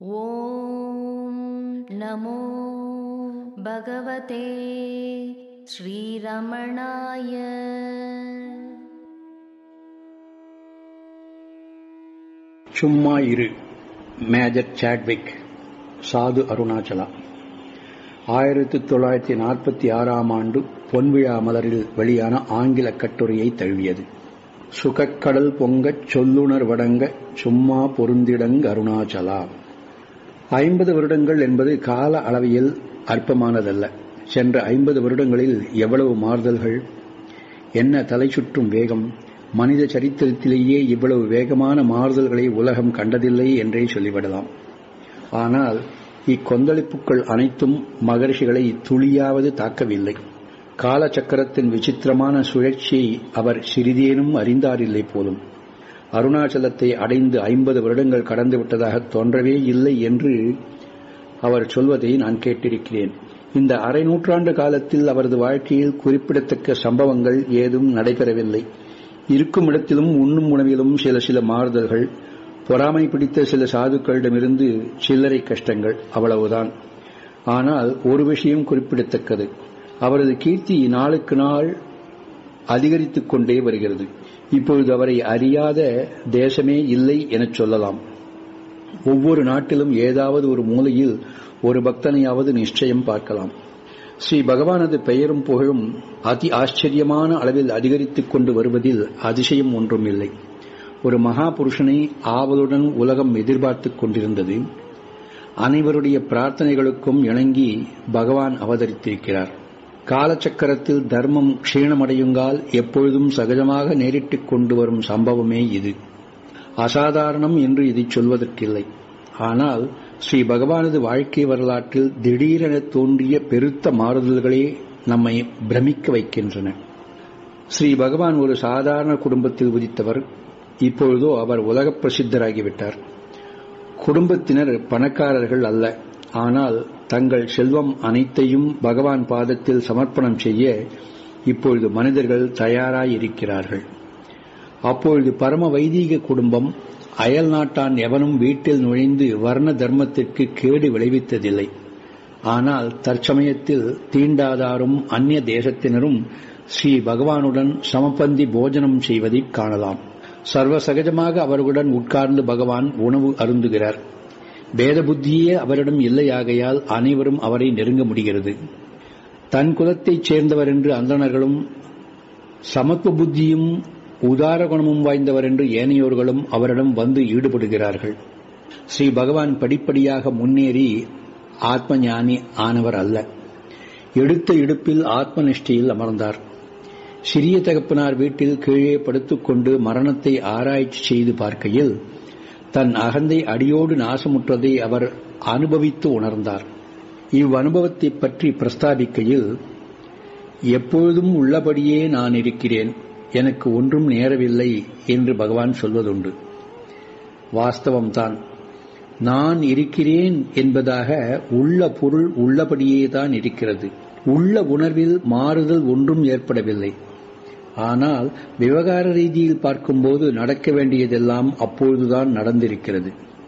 ॐ नमो भगवते श्रीरमणाय சும்மா இரு மேஜர் சாட்விக் சாது அருணாச்சலா ஆயிரத்தி தொள்ளாயிரத்தி நாற்பத்தி ஆறாம் ஆண்டு பொன்விழா மலரில் வெளியான ஆங்கில கட்டுரையை தழுவியது சுகக்கடல் பொங்கச் சொல்லுணர் வடங்க சும்மா பொருந்திடங் அருணாச்சலா ஐம்பது வருடங்கள் என்பது கால அளவியல் அற்பமானதல்ல சென்ற ஐம்பது வருடங்களில் எவ்வளவு மாறுதல்கள் என்ன தலை சுற்றும் வேகம் மனித சரித்திரத்திலேயே இவ்வளவு வேகமான மாறுதல்களை உலகம் கண்டதில்லை என்றே சொல்லிவிடலாம் ஆனால் இக்கொந்தளிப்புகள் அனைத்தும் மகரிஷிகளை துளியாவது தாக்கவில்லை காலச்சக்கரத்தின் விசித்திரமான சுழற்சியை அவர் சிறிதேனும் அறிந்தாரில்லை போலும் அருணாச்சலத்தை அடைந்து ஐம்பது வருடங்கள் கடந்து விட்டதாக தோன்றவே இல்லை என்று அவர் சொல்வதை நான் கேட்டிருக்கிறேன் இந்த அரை நூற்றாண்டு காலத்தில் அவரது வாழ்க்கையில் குறிப்பிடத்தக்க சம்பவங்கள் ஏதும் நடைபெறவில்லை இருக்கும் இடத்திலும் உண்ணும் உணவிலும் சில சில மாறுதல்கள் பொறாமை பிடித்த சில சாதுக்களிடமிருந்து சில்லறை கஷ்டங்கள் அவ்வளவுதான் ஆனால் ஒரு விஷயம் குறிப்பிடத்தக்கது அவரது கீர்த்தி நாளுக்கு நாள் அதிகரித்துக் கொண்டே வருகிறது இப்பொழுது அவரை அறியாத தேசமே இல்லை எனச் சொல்லலாம் ஒவ்வொரு நாட்டிலும் ஏதாவது ஒரு மூலையில் ஒரு பக்தனையாவது நிச்சயம் பார்க்கலாம் ஸ்ரீ பகவானது பெயரும் புகழும் அதி ஆச்சரியமான அளவில் அதிகரித்துக் கொண்டு வருவதில் அதிசயம் ஒன்றும் இல்லை ஒரு மகா புருஷனை ஆவலுடன் உலகம் எதிர்பார்த்துக் கொண்டிருந்தது அனைவருடைய பிரார்த்தனைகளுக்கும் இணங்கி பகவான் அவதரித்திருக்கிறார் காலச்சக்கரத்தில் தர்மம் க்ஷீணமடையுங்கால் எப்பொழுதும் சகஜமாக நேரிட்டுக் கொண்டு வரும் சம்பவமே இது அசாதாரணம் என்று இதை சொல்வதற்கில்லை ஆனால் ஸ்ரீ பகவானது வாழ்க்கை வரலாற்றில் திடீரென தோன்றிய பெருத்த மாறுதல்களே நம்மை பிரமிக்க வைக்கின்றன ஸ்ரீ பகவான் ஒரு சாதாரண குடும்பத்தில் உதித்தவர் இப்பொழுதோ அவர் உலக பிரசித்தராகிவிட்டார் குடும்பத்தினர் பணக்காரர்கள் அல்ல ஆனால் தங்கள் செல்வம் அனைத்தையும் பகவான் பாதத்தில் சமர்ப்பணம் செய்ய இப்பொழுது மனிதர்கள் தயாராயிருக்கிறார்கள் அப்பொழுது பரம வைதீக குடும்பம் அயல் நாட்டான் எவனும் வீட்டில் நுழைந்து வர்ண தர்மத்திற்கு கேடு விளைவித்ததில்லை ஆனால் தற்சமயத்தில் தீண்டாதாரும் அந்நிய தேசத்தினரும் ஸ்ரீ பகவானுடன் சமபந்தி போஜனம் செய்வதைக் காணலாம் சர்வசகஜமாக அவர்களுடன் உட்கார்ந்து பகவான் உணவு அருந்துகிறார் வேத புத்தியே அவரிடம் இல்லையாகையால் அனைவரும் அவரை நெருங்க முடிகிறது தன் குலத்தைச் சேர்ந்தவர் என்று அந்தணர்களும் சமத்துவ புத்தியும் உதார குணமும் வாய்ந்தவர் என்று ஏனையோர்களும் அவரிடம் வந்து ஈடுபடுகிறார்கள் ஸ்ரீ பகவான் படிப்படியாக முன்னேறி ஆத்ம ஞானி ஆனவர் அல்ல எடுத்த இடுப்பில் ஆத்ம நிஷ்டையில் அமர்ந்தார் சிறிய தகப்பனார் வீட்டில் கீழே படுத்துக்கொண்டு மரணத்தை ஆராய்ச்சி செய்து பார்க்கையில் தன் அகந்தை அடியோடு நாசமுற்றதை அவர் அனுபவித்து உணர்ந்தார் இவ்வனுபவத்தை பற்றி பிரஸ்தாபிக்கையில் எப்பொழுதும் உள்ளபடியே நான் இருக்கிறேன் எனக்கு ஒன்றும் நேரவில்லை என்று பகவான் சொல்வதுண்டு வாஸ்தவம்தான் நான் இருக்கிறேன் என்பதாக உள்ள பொருள் உள்ளபடியே தான் இருக்கிறது உள்ள உணர்வில் மாறுதல் ஒன்றும் ஏற்படவில்லை ஆனால் விவகார ரீதியில் பார்க்கும்போது நடக்க வேண்டியதெல்லாம் அப்பொழுதுதான் நடந்திருக்கிறது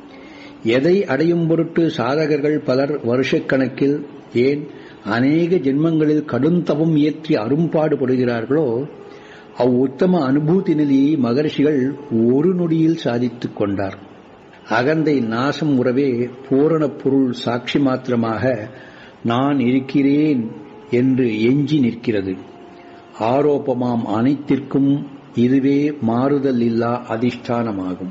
எதை அடையும் பொருட்டு சாதகர்கள் பலர் வருஷக்கணக்கில் ஏன் அநேக ஜென்மங்களில் கடும் தவம் இயற்றி அரும்பாடுபடுகிறார்களோ அவ்வுத்தம அனுபூதி நிலையை மகர்ஷிகள் ஒரு நொடியில் சாதித்துக் கொண்டார் அகந்தை நாசம் உறவே பூரண பொருள் சாட்சி மாத்திரமாக நான் இருக்கிறேன் என்று எஞ்சி நிற்கிறது ஆரோப்பமாம் அனைத்திற்கும் இதுவே மாறுதல் இல்லா அதிஷ்டானமாகும்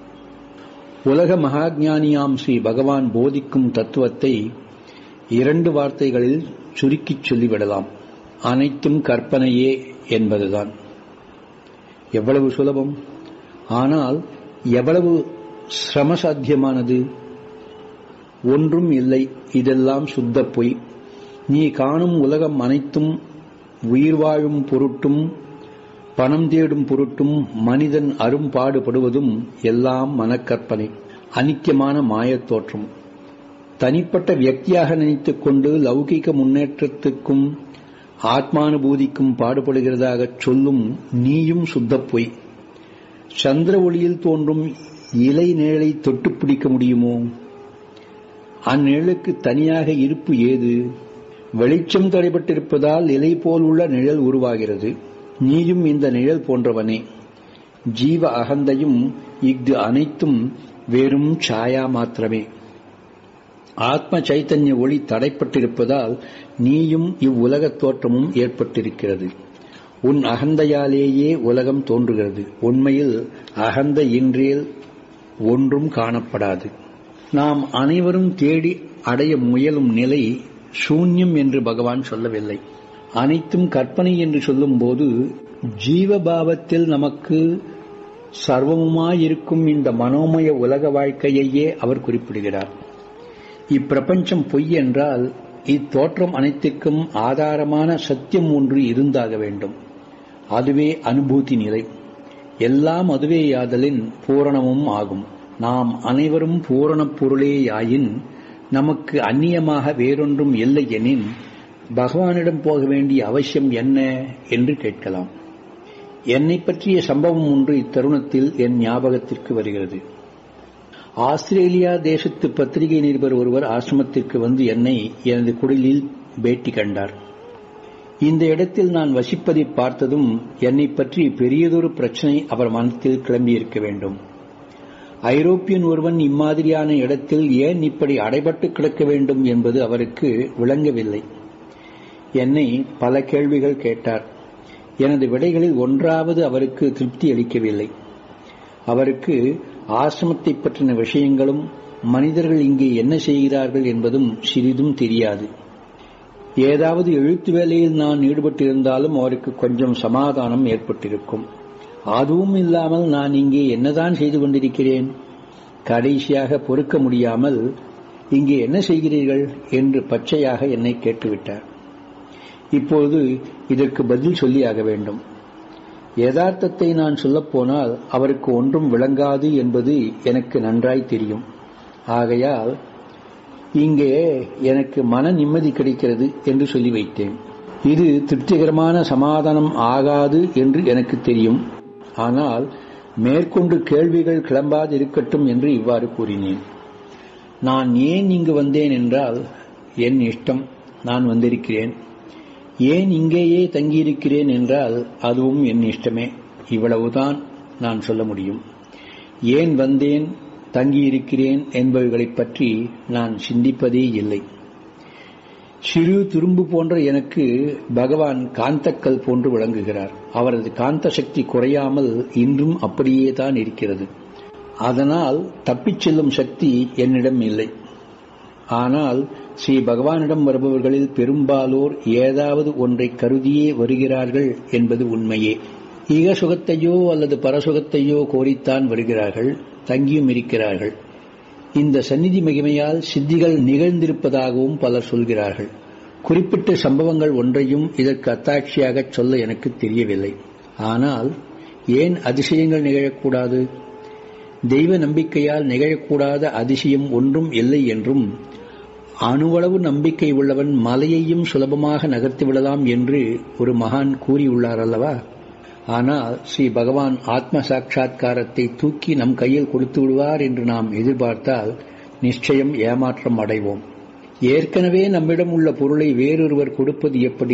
உலக மகாஜானியாம் ஸ்ரீ பகவான் போதிக்கும் தத்துவத்தை இரண்டு வார்த்தைகளில் சுருக்கிச் சொல்லிவிடலாம் அனைத்தும் கற்பனையே என்பதுதான் எவ்வளவு சுலபம் ஆனால் எவ்வளவு சிரமசாத்தியமானது ஒன்றும் இல்லை இதெல்லாம் சுத்த பொய் நீ காணும் உலகம் அனைத்தும் உயிர் வாழும் பொருட்டும் பணம் தேடும் பொருட்டும் மனிதன் அரும்பாடுபடுவதும் எல்லாம் மனக்கற்பனை அனிக்கியமான மாயத் தோற்றம் தனிப்பட்ட வியக்தியாக நினைத்துக் கொண்டு லௌகிக முன்னேற்றத்துக்கும் ஆத்மானுபூதிக்கும் பாடுபடுகிறதாகச் சொல்லும் நீயும் சுத்தப் பொய் சந்திர ஒளியில் தோன்றும் இலை நிழலை தொட்டுப் பிடிக்க முடியுமோ அந்நிழலுக்கு தனியாக இருப்பு ஏது வெளிச்சம் தடைபட்டிருப்பதால் இலை போல் உள்ள நிழல் உருவாகிறது நீயும் இந்த நிழல் போன்றவனே ஜீவ அகந்தையும் இஃது அனைத்தும் வெறும் சாயா மாத்திரமே ஆத்ம சைத்தன்ய ஒளி தடைப்பட்டிருப்பதால் நீயும் இவ்வுலகத் தோற்றமும் ஏற்பட்டிருக்கிறது உன் அகந்தையாலேயே உலகம் தோன்றுகிறது உண்மையில் அகந்த இன்றேல் ஒன்றும் காணப்படாது நாம் அனைவரும் தேடி அடைய முயலும் நிலை சூன்யம் என்று பகவான் சொல்லவில்லை அனைத்தும் கற்பனை என்று சொல்லும்போது ஜீவபாவத்தில் நமக்கு சர்வமுமாயிருக்கும் இந்த மனோமய உலக வாழ்க்கையையே அவர் குறிப்பிடுகிறார் இப்பிரபஞ்சம் பொய் என்றால் இத்தோற்றம் அனைத்திற்கும் ஆதாரமான சத்தியம் ஒன்று இருந்தாக வேண்டும் அதுவே அனுபூதி நிலை எல்லாம் அதுவேயாதலின் பூரணமும் ஆகும் நாம் அனைவரும் பூரணப் பொருளேயாயின் நமக்கு அந்நியமாக வேறொன்றும் இல்லை எனின் பகவானிடம் போக வேண்டிய அவசியம் என்ன என்று கேட்கலாம் என்னை பற்றிய சம்பவம் ஒன்று இத்தருணத்தில் என் ஞாபகத்திற்கு வருகிறது ஆஸ்திரேலியா தேசத்து பத்திரிகை நிருபர் ஒருவர் ஆசிரமத்திற்கு வந்து என்னை எனது குடிலில் பேட்டி கண்டார் இந்த இடத்தில் நான் வசிப்பதை பார்த்ததும் என்னை பற்றி பெரியதொரு பிரச்சனை அவர் மனத்தில் கிளம்பியிருக்க வேண்டும் ஐரோப்பியன் ஒருவன் இம்மாதிரியான இடத்தில் ஏன் இப்படி அடைபட்டு கிடக்க வேண்டும் என்பது அவருக்கு விளங்கவில்லை என்னை பல கேள்விகள் கேட்டார் எனது விடைகளில் ஒன்றாவது அவருக்கு திருப்தி அளிக்கவில்லை அவருக்கு ஆசிரமத்தை பற்றின விஷயங்களும் மனிதர்கள் இங்கே என்ன செய்கிறார்கள் என்பதும் சிறிதும் தெரியாது ஏதாவது எழுத்து வேலையில் நான் ஈடுபட்டிருந்தாலும் அவருக்கு கொஞ்சம் சமாதானம் ஏற்பட்டிருக்கும் அதுவும் இல்லாமல் நான் இங்கே என்னதான் செய்து கொண்டிருக்கிறேன் கடைசியாக பொறுக்க முடியாமல் இங்கே என்ன செய்கிறீர்கள் என்று பச்சையாக என்னை கேட்டுவிட்டார் இப்போது இதற்கு பதில் சொல்லியாக வேண்டும் யதார்த்தத்தை நான் சொல்லப்போனால் அவருக்கு ஒன்றும் விளங்காது என்பது எனக்கு நன்றாய் தெரியும் ஆகையால் இங்கே எனக்கு மன நிம்மதி கிடைக்கிறது என்று சொல்லி வைத்தேன் இது திருப்திகரமான சமாதானம் ஆகாது என்று எனக்கு தெரியும் ஆனால் மேற்கொண்டு கேள்விகள் கிளம்பாது இருக்கட்டும் என்று இவ்வாறு கூறினேன் நான் ஏன் இங்கு வந்தேன் என்றால் என் இஷ்டம் நான் வந்திருக்கிறேன் ஏன் இங்கேயே தங்கியிருக்கிறேன் என்றால் அதுவும் என் இஷ்டமே இவ்வளவுதான் நான் சொல்ல முடியும் ஏன் வந்தேன் தங்கியிருக்கிறேன் என்பவைகளைப் பற்றி நான் சிந்திப்பதே இல்லை சிறு துரும்பு போன்ற எனக்கு பகவான் காந்தக்கல் போன்று விளங்குகிறார் அவரது காந்த சக்தி குறையாமல் இன்றும் அப்படியே தான் இருக்கிறது அதனால் தப்பிச் செல்லும் சக்தி என்னிடம் இல்லை ஆனால் ஸ்ரீ பகவானிடம் வருபவர்களில் பெரும்பாலோர் ஏதாவது ஒன்றை கருதியே வருகிறார்கள் என்பது உண்மையே ஈக சுகத்தையோ அல்லது பரசுகத்தையோ கோரித்தான் வருகிறார்கள் தங்கியும் இருக்கிறார்கள் இந்த சந்நிதி மகிமையால் சித்திகள் நிகழ்ந்திருப்பதாகவும் பலர் சொல்கிறார்கள் குறிப்பிட்ட சம்பவங்கள் ஒன்றையும் இதற்கு அத்தாட்சியாக சொல்ல எனக்கு தெரியவில்லை ஆனால் ஏன் அதிசயங்கள் நிகழக்கூடாது தெய்வ நம்பிக்கையால் நிகழக்கூடாத அதிசயம் ஒன்றும் இல்லை என்றும் அணுவளவு நம்பிக்கை உள்ளவன் மலையையும் சுலபமாக நகர்த்திவிடலாம் என்று ஒரு மகான் கூறியுள்ளார் அல்லவா ஆனால் ஸ்ரீ பகவான் ஆத்ம சாட்சா்காரத்தை தூக்கி நம் கையில் கொடுத்து விடுவார் என்று நாம் எதிர்பார்த்தால் நிச்சயம் ஏமாற்றம் அடைவோம் ஏற்கனவே நம்மிடம் உள்ள பொருளை வேறொருவர் கொடுப்பது எப்படி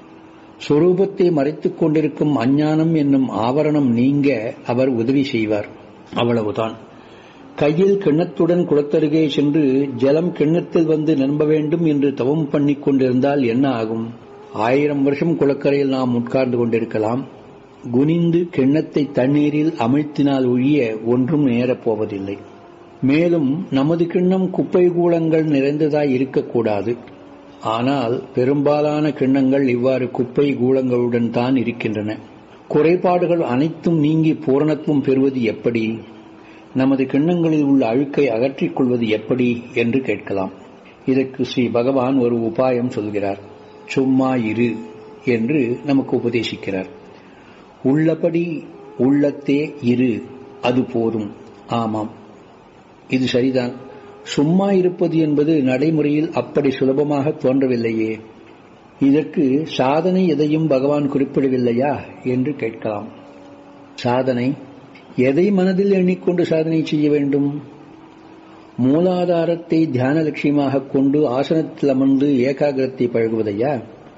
சொரூபத்தை மறைத்துக் கொண்டிருக்கும் அஞ்ஞானம் என்னும் ஆவரணம் நீங்க அவர் உதவி செய்வார் அவ்வளவுதான் கையில் கிண்ணத்துடன் குளத்தருகே சென்று ஜலம் கிண்ணத்தில் வந்து நம்ப வேண்டும் என்று தவம் பண்ணிக் கொண்டிருந்தால் என்ன ஆகும் ஆயிரம் வருஷம் குளக்கரையில் நாம் உட்கார்ந்து கொண்டிருக்கலாம் குனிந்து கிண்ணத்தை தண்ணீரில் அமிழ்த்தினால் ஒழிய ஒன்றும் நேரப் போவதில்லை மேலும் நமது கிண்ணம் குப்பை கூலங்கள் நிறைந்ததாய் இருக்கக்கூடாது ஆனால் பெரும்பாலான கிண்ணங்கள் இவ்வாறு குப்பை கூலங்களுடன் தான் இருக்கின்றன குறைபாடுகள் அனைத்தும் நீங்கி பூரணத்துவம் பெறுவது எப்படி நமது கிண்ணங்களில் உள்ள அழுக்கை அகற்றிக் கொள்வது எப்படி என்று கேட்கலாம் இதற்கு ஸ்ரீ பகவான் ஒரு உபாயம் சொல்கிறார் சும்மா இரு என்று நமக்கு உபதேசிக்கிறார் உள்ளபடி உள்ளத்தே இரு அது போதும் ஆமாம் இது சரிதான் சும்மா இருப்பது என்பது நடைமுறையில் அப்படி சுலபமாக தோன்றவில்லையே இதற்கு சாதனை எதையும் பகவான் குறிப்பிடவில்லையா என்று கேட்கலாம் சாதனை எதை மனதில் எண்ணிக்கொண்டு சாதனை செய்ய வேண்டும் மூலாதாரத்தை தியான லட்சியமாக கொண்டு ஆசனத்தில் அமர்ந்து ஏகாகிரத்தை பழகுவதையா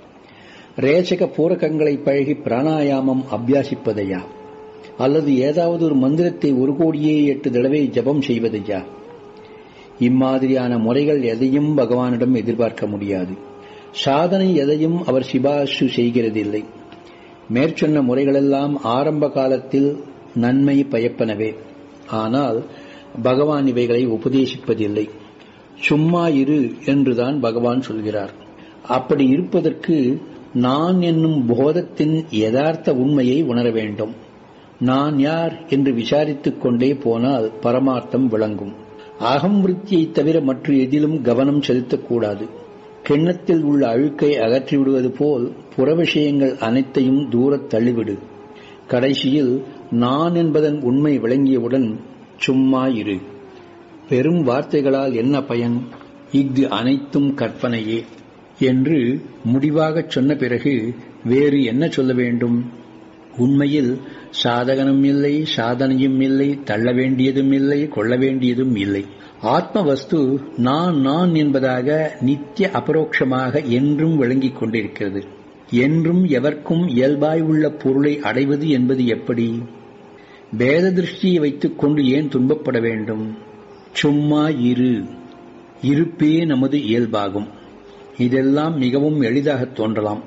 ரேச்சக பூரகங்களை பழகி பிராணாயாமம் அபியாசிப்பதையா அல்லது ஏதாவது ஒரு மந்திரத்தை ஒரு கோடியே எட்டு தடவை ஜபம் செய்வதையா இம்மாதிரியான முறைகள் எதையும் பகவானிடம் எதிர்பார்க்க முடியாது சாதனை எதையும் அவர் சிபாசு செய்கிறதில்லை மேற்சொன்ன முறைகளெல்லாம் ஆரம்ப காலத்தில் நன்மை பயப்பனவே ஆனால் பகவான் இவைகளை உபதேசிப்பதில்லை சும்மா இரு என்றுதான் பகவான் சொல்கிறார் அப்படி இருப்பதற்கு நான் என்னும் போதத்தின் யதார்த்த உண்மையை உணர வேண்டும் நான் யார் என்று விசாரித்துக் கொண்டே போனால் பரமார்த்தம் விளங்கும் அகம் விருத்தியை தவிர மற்ற எதிலும் கவனம் செலுத்தக்கூடாது கிண்ணத்தில் உள்ள அழுக்கை அகற்றிவிடுவது போல் புற விஷயங்கள் அனைத்தையும் தூரத் தள்ளிவிடு கடைசியில் நான் என்பதன் உண்மை விளங்கியவுடன் சும்மா இரு பெரும் வார்த்தைகளால் என்ன பயன் இஃது அனைத்தும் கற்பனையே என்று முடிவாகச் சொன்ன பிறகு வேறு என்ன சொல்ல வேண்டும் உண்மையில் சாதகனும் இல்லை சாதனையும் இல்லை தள்ள வேண்டியதும் இல்லை கொள்ள வேண்டியதும் இல்லை ஆத்ம வஸ்து நான் நான் என்பதாக நித்திய அபரோக்ஷமாக என்றும் விளங்கிக் கொண்டிருக்கிறது என்றும் எவர்க்கும் இயல்பாய் உள்ள பொருளை அடைவது என்பது எப்படி பேத திருஷ்டியை வைத்துக் கொண்டு ஏன் துன்பப்பட வேண்டும் சும்மா இரு இருப்பே நமது இயல்பாகும் இதெல்லாம் மிகவும் எளிதாக தோன்றலாம்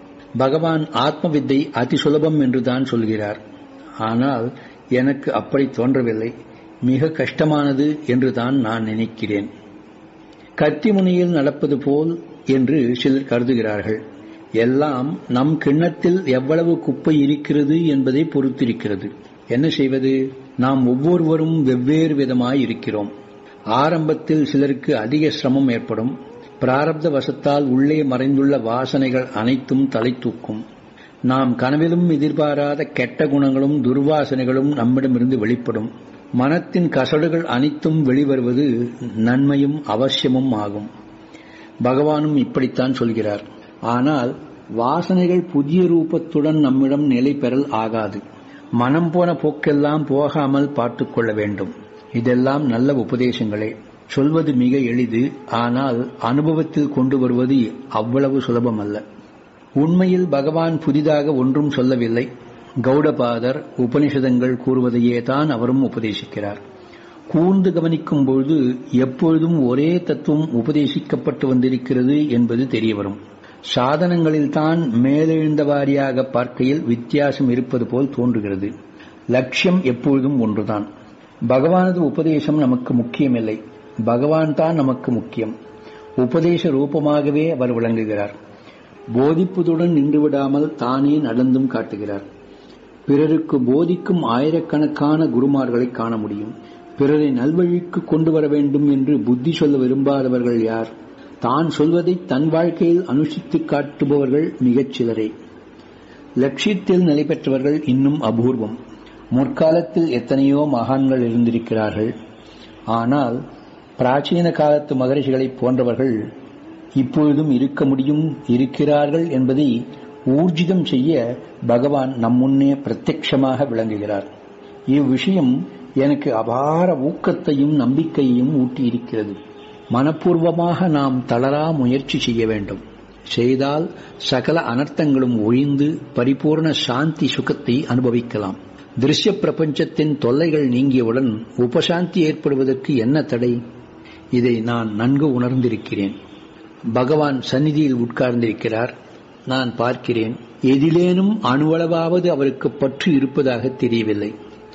பகவான் ஆத்ம வித்தை அதி சுலபம் என்றுதான் சொல்கிறார் ஆனால் எனக்கு அப்படி தோன்றவில்லை மிக கஷ்டமானது என்றுதான் நான் நினைக்கிறேன் கத்திமுனையில் நடப்பது போல் என்று சிலர் கருதுகிறார்கள் எல்லாம் நம் கிண்ணத்தில் எவ்வளவு குப்பை இருக்கிறது என்பதை பொறுத்திருக்கிறது என்ன செய்வது நாம் ஒவ்வொருவரும் வெவ்வேறு விதமாய் இருக்கிறோம் ஆரம்பத்தில் சிலருக்கு அதிக சிரமம் ஏற்படும் பிராரப்த வசத்தால் உள்ளே மறைந்துள்ள வாசனைகள் அனைத்தும் தலை தூக்கும் நாம் கனவிலும் எதிர்பாராத கெட்ட குணங்களும் துர்வாசனைகளும் நம்மிடமிருந்து வெளிப்படும் மனத்தின் கசடுகள் அனைத்தும் வெளிவருவது நன்மையும் அவசியமும் ஆகும் பகவானும் இப்படித்தான் சொல்கிறார் ஆனால் வாசனைகள் புதிய ரூபத்துடன் நம்மிடம் நிலை பெறல் ஆகாது மனம் போன போக்கெல்லாம் போகாமல் பார்த்துக் கொள்ள வேண்டும் இதெல்லாம் நல்ல உபதேசங்களே சொல்வது மிக எளிது ஆனால் அனுபவத்தில் கொண்டு வருவது அவ்வளவு சுலபமல்ல உண்மையில் பகவான் புதிதாக ஒன்றும் சொல்லவில்லை கௌடபாதர் உபனிஷதங்கள் கூறுவதையே தான் அவரும் உபதேசிக்கிறார் கூர்ந்து கவனிக்கும் பொழுது எப்பொழுதும் ஒரே தத்துவம் உபதேசிக்கப்பட்டு வந்திருக்கிறது என்பது தெரியவரும் சாதனங்களில் தான் மேலெழுந்த வாரியாக பார்க்கையில் வித்தியாசம் இருப்பது போல் தோன்றுகிறது லட்சியம் எப்பொழுதும் ஒன்றுதான் பகவானது உபதேசம் நமக்கு முக்கியமில்லை பகவான் தான் நமக்கு முக்கியம் உபதேச ரூபமாகவே அவர் விளங்குகிறார் போதிப்பதுடன் நின்றுவிடாமல் தானே நடந்தும் காட்டுகிறார் பிறருக்கு போதிக்கும் ஆயிரக்கணக்கான குருமார்களை காண முடியும் பிறரை நல்வழிக்கு கொண்டு வர வேண்டும் என்று புத்தி சொல்ல விரும்பாதவர்கள் யார் தான் சொல்வதை தன் வாழ்க்கையில் அனுஷ்டித்து காட்டுபவர்கள் மிகச் சிலரே லட்சியத்தில் நிலை பெற்றவர்கள் இன்னும் அபூர்வம் முற்காலத்தில் எத்தனையோ மகான்கள் இருந்திருக்கிறார்கள் ஆனால் பிராச்சீன காலத்து மகரிஷிகளைப் போன்றவர்கள் இப்பொழுதும் இருக்க முடியும் இருக்கிறார்கள் என்பதை ஊர்ஜிதம் செய்ய பகவான் நம் முன்னே பிரத்யட்சமாக விளங்குகிறார் இவ்விஷயம் எனக்கு அபார ஊக்கத்தையும் நம்பிக்கையையும் ஊட்டியிருக்கிறது மனப்பூர்வமாக நாம் தளரா முயற்சி செய்ய வேண்டும் செய்தால் சகல அனர்த்தங்களும் ஒழிந்து பரிபூர்ண சாந்தி சுகத்தை அனுபவிக்கலாம் திருஷ்ய பிரபஞ்சத்தின் தொல்லைகள் நீங்கியவுடன் உபசாந்தி ஏற்படுவதற்கு என்ன தடை இதை நான் நன்கு உணர்ந்திருக்கிறேன் பகவான் சந்நிதியில் உட்கார்ந்திருக்கிறார் நான் பார்க்கிறேன் எதிலேனும் அணுவளவாவது அவருக்கு பற்று இருப்பதாக தெரியவில்லை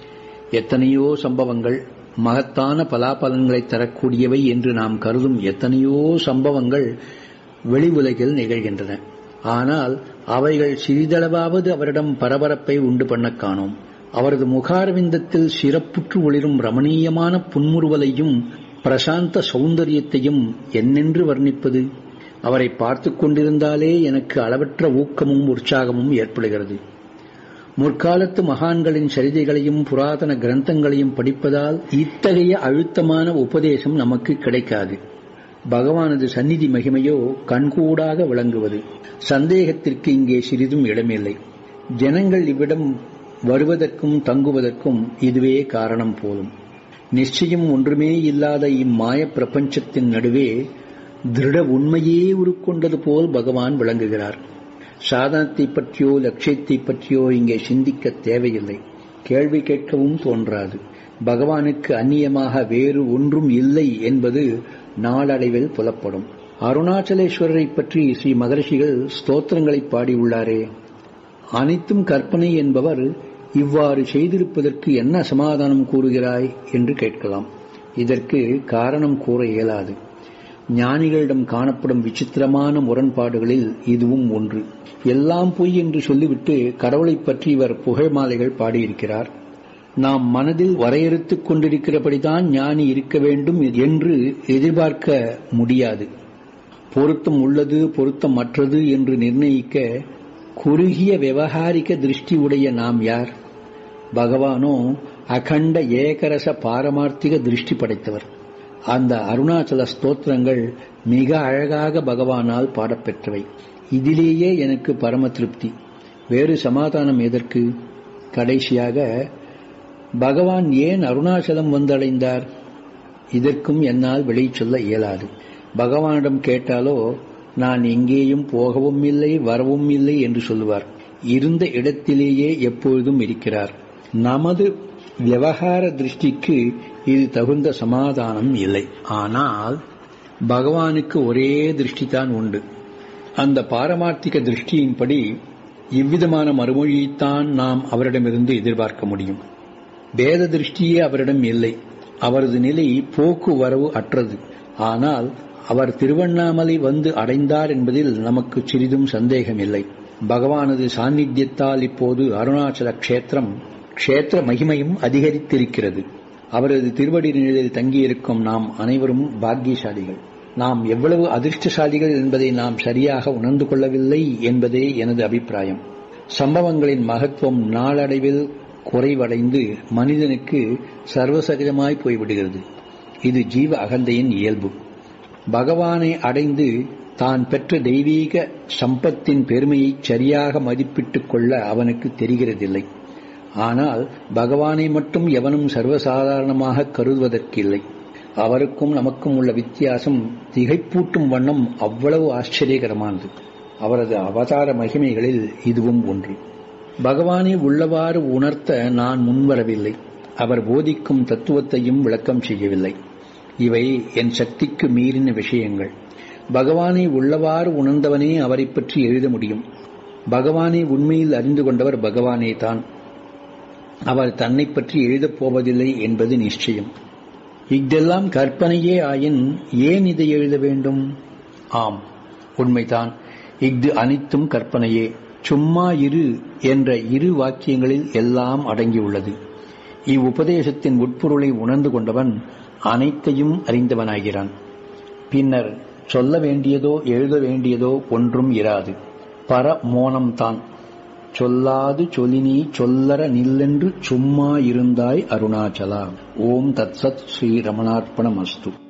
எத்தனையோ சம்பவங்கள் மகத்தான பலாபலன்களை தரக்கூடியவை என்று நாம் கருதும் எத்தனையோ சம்பவங்கள் வெளி உலகில் நிகழ்கின்றன ஆனால் அவைகள் சிறிதளவாவது அவரிடம் பரபரப்பை உண்டு பண்ண காணோம் அவரது முகாரவிந்தத்தில் சிறப்புற்று ஒளிரும் ரமணீயமான புன்முறுவலையும் பிரசாந்த சௌந்தரியத்தையும் என்னென்று வர்ணிப்பது அவரை பார்த்து கொண்டிருந்தாலே எனக்கு அளவற்ற ஊக்கமும் உற்சாகமும் ஏற்படுகிறது முற்காலத்து மகான்களின் சரிதைகளையும் புராதன கிரந்தங்களையும் படிப்பதால் இத்தகைய அழுத்தமான உபதேசம் நமக்கு கிடைக்காது பகவானது சந்நிதி மகிமையோ கண்கூடாக விளங்குவது சந்தேகத்திற்கு இங்கே சிறிதும் இடமில்லை ஜனங்கள் இவ்விடம் வருவதற்கும் தங்குவதற்கும் இதுவே காரணம் போலும் நிச்சயம் ஒன்றுமே இல்லாத இம்மாய பிரபஞ்சத்தின் நடுவே திருட உண்மையே உருக்கொண்டது போல் பகவான் விளங்குகிறார் சாதனத்தை பற்றியோ லட்சியத்தை பற்றியோ இங்கே சிந்திக்க தேவையில்லை கேள்வி கேட்கவும் தோன்றாது பகவானுக்கு அந்நியமாக வேறு ஒன்றும் இல்லை என்பது நாளடைவில் புலப்படும் அருணாச்சலேஸ்வரரை பற்றி ஸ்ரீ மகர்ஷிகள் ஸ்தோத்திரங்களை பாடியுள்ளாரே அனைத்தும் கற்பனை என்பவர் இவ்வாறு செய்திருப்பதற்கு என்ன சமாதானம் கூறுகிறாய் என்று கேட்கலாம் இதற்கு காரணம் கூற இயலாது ஞானிகளிடம் காணப்படும் விசித்திரமான முரண்பாடுகளில் இதுவும் ஒன்று எல்லாம் பொய் என்று சொல்லிவிட்டு கடவுளைப் பற்றி இவர் புகழ் மாலைகள் பாடியிருக்கிறார் நாம் மனதில் வரையறுத்துக் கொண்டிருக்கிறபடிதான் ஞானி இருக்க வேண்டும் என்று எதிர்பார்க்க முடியாது பொருத்தம் உள்ளது பொருத்தம் மற்றது என்று நிர்ணயிக்க குறுகிய விவகாரிக திருஷ்டி உடைய நாம் யார் பகவானோ அகண்ட ஏகரச பாரமார்த்திக திருஷ்டி படைத்தவர் அந்த அருணாச்சல ஸ்தோத்திரங்கள் மிக அழகாக பகவானால் பாடப்பெற்றவை இதிலேயே எனக்கு பரம திருப்தி வேறு சமாதானம் எதற்கு கடைசியாக பகவான் ஏன் அருணாச்சலம் வந்தடைந்தார் இதற்கும் என்னால் வெளி சொல்ல இயலாது பகவானிடம் கேட்டாலோ நான் எங்கேயும் போகவும் இல்லை வரவும் இல்லை என்று சொல்லுவார் இருந்த இடத்திலேயே எப்பொழுதும் இருக்கிறார் நமது விவகார திருஷ்டிக்கு இது தகுந்த சமாதானம் இல்லை ஆனால் பகவானுக்கு ஒரே திருஷ்டிதான் உண்டு அந்த பாரமார்த்திக திருஷ்டியின்படி இவ்விதமான மறுமொழியைத்தான் நாம் அவரிடமிருந்து எதிர்பார்க்க முடியும் வேத திருஷ்டியே அவரிடம் இல்லை அவரது நிலை போக்குவரவு அற்றது ஆனால் அவர் திருவண்ணாமலை வந்து அடைந்தார் என்பதில் நமக்கு சிறிதும் சந்தேகமில்லை பகவானது சாநித்தியத்தால் இப்போது அருணாச்சல க்ஷேத்திரம் க்ஷேத்திர மகிமையும் அதிகரித்திருக்கிறது அவரது திருவடி நிழலில் தங்கியிருக்கும் நாம் அனைவரும் பாக்கியசாலிகள் நாம் எவ்வளவு அதிர்ஷ்டசாலிகள் என்பதை நாம் சரியாக உணர்ந்து கொள்ளவில்லை என்பதே எனது அபிப்பிராயம் சம்பவங்களின் மகத்துவம் நாளடைவில் குறைவடைந்து மனிதனுக்கு சர்வசகஜமாய் போய்விடுகிறது இது ஜீவ அகந்தையின் இயல்பு பகவானை அடைந்து தான் பெற்ற தெய்வீக சம்பத்தின் பெருமையை சரியாக மதிப்பிட்டுக் கொள்ள அவனுக்கு தெரிகிறதில்லை ஆனால் பகவானை மட்டும் எவனும் சர்வசாதாரணமாக கருதுவதற்கில்லை அவருக்கும் நமக்கும் உள்ள வித்தியாசம் திகைப்பூட்டும் வண்ணம் அவ்வளவு ஆச்சரியகரமானது அவரது அவதார மகிமைகளில் இதுவும் ஒன்று பகவானை உள்ளவாறு உணர்த்த நான் முன்வரவில்லை அவர் போதிக்கும் தத்துவத்தையும் விளக்கம் செய்யவில்லை இவை என் சக்திக்கு மீறின விஷயங்கள் பகவானை உள்ளவாறு உணர்ந்தவனே அவரை பற்றி எழுத முடியும் பகவானை உண்மையில் அறிந்து கொண்டவர் பகவானே தான் அவர் தன்னை பற்றி எழுதப் போவதில்லை என்பது நிச்சயம் இஃதெல்லாம் கற்பனையே ஆயின் ஏன் இதை எழுத வேண்டும் ஆம் உண்மைதான் இஃது அனைத்தும் கற்பனையே சும்மா இரு என்ற இரு வாக்கியங்களில் எல்லாம் அடங்கியுள்ளது இவ்வுபதேசத்தின் உட்பொருளை உணர்ந்து கொண்டவன் அனைத்தையும் அறிந்தவனாகிறான் பின்னர் சொல்ல வேண்டியதோ எழுத வேண்டியதோ ஒன்றும் இராது பர மோனம்தான் சொல்லாது சொலினி சொல்லற நில்லென்று சும்மா இருந்தாய் அருணாச்சலா ஓம் தத்சத் ஸ்ரீ ரமணார்ப்பணமஸ்து